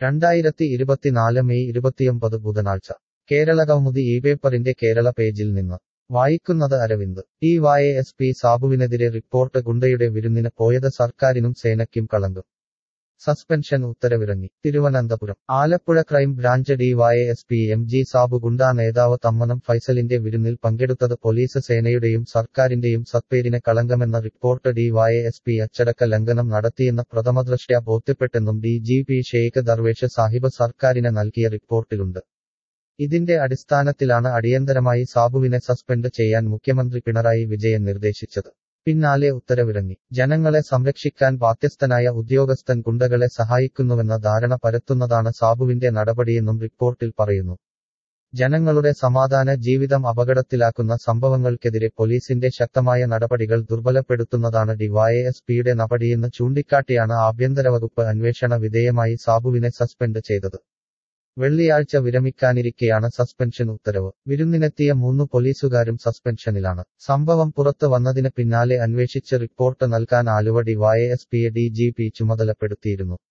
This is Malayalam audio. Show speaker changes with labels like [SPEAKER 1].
[SPEAKER 1] രണ്ടായിരത്തി ഇരുപത്തിനാല് മെയ് ഇരുപത്തിയൊമ്പത് ബുധനാഴ്ച കേരളകൗമുദി ഈ പേപ്പറിന്റെ കേരള പേജിൽ നിന്ന് വായിക്കുന്നത് Aravind D Y S P സാബുവിനെതിരെ റിപ്പോർട്ട് ഗുണ്ടയുടെ വിരുന്നിന് പോയത് സർക്കാരിനും സേനയ്ക്കും കളങ്കം സസ്പെൻഷൻ ഉത്തരവിറങ്ങി Thiruvananthapuram Alappuzha crime branch D Y S P M G Sabu ഗുണ്ടാ നേതാവ് തമ്മനം ഫൈസലിന്റെ വിരുന്നിൽ പങ്കെടുത്തത് പോലീസ് സേനയുടെയും സർക്കാരിന്റെയും സത്പേരിന് കളങ്കമെന്ന report D Y S P അച്ചടക്ക ലംഘനം നടത്തിയെന്ന് പ്രഥമദൃഷ്ട്യാ ബോധ്യപ്പെട്ടെന്നും D G P Sheikh Darvesh Sahib സർക്കാരിന് നൽകിയ റിപ്പോർട്ടിലുണ്ട് ഇതിന്റെ അടിസ്ഥാനത്തിലാണ് അടിയന്തരമായി സാബുവിനെ സസ്പെൻഡ് ചെയ്യാൻ മുഖ്യമന്ത്രി പിണറായി വിജയൻ നിർദ്ദേശിച്ചത് പിന്നാലെ ഉത്തരവിറങ്ങി ജനങ്ങളെ സംരക്ഷിക്കാൻ ബാധ്യസ്ഥനായ ഉദ്യോഗസ്ഥൻ ഗുണ്ടകളെ സഹായിക്കുന്നുവെന്ന ധാരണ പരത്തുന്നതാണ് സാബുവിന്റെ നടപടിയെന്നും റിപ്പോർട്ടിൽ പറയുന്നു ജനങ്ങളുടെ സമാധാന ജീവിതം അപകടത്തിലാക്കുന്ന സംഭവങ്ങൾക്കെതിരെ പോലീസിന്റെ ശക്തമായ നടപടികൾ ദുർബലപ്പെടുത്തുന്നതാണ് ഡിവൈഎസ്പിയുടെ നടപടിയെന്ന് ചൂണ്ടിക്കാട്ടിയാണ് ആഭ്യന്തര വകുപ്പ് അന്വേഷണ വിധേയമായി സാബുവിനെ സസ്പെൻഡ് ചെയ്തത് വെള്ളിയാഴ്ച വിരമിക്കാനിരിക്കെയാണ് സസ്പെൻഷൻ ഉത്തരവ് വിരുന്നിനെത്തിയ മൂന്ന് പോലീസുകാരും സസ്പെൻഷനിലാണ് സംഭവം പുറത്ത് വന്നതിന് പിന്നാലെ അന്വേഷിച്ച് റിപ്പോർട്ട് നൽകാൻ ആലുവ ഡിവൈഎസ്പിയെ ഡി ജി പി ചുമതലപ്പെടുത്തിയിരുന്നു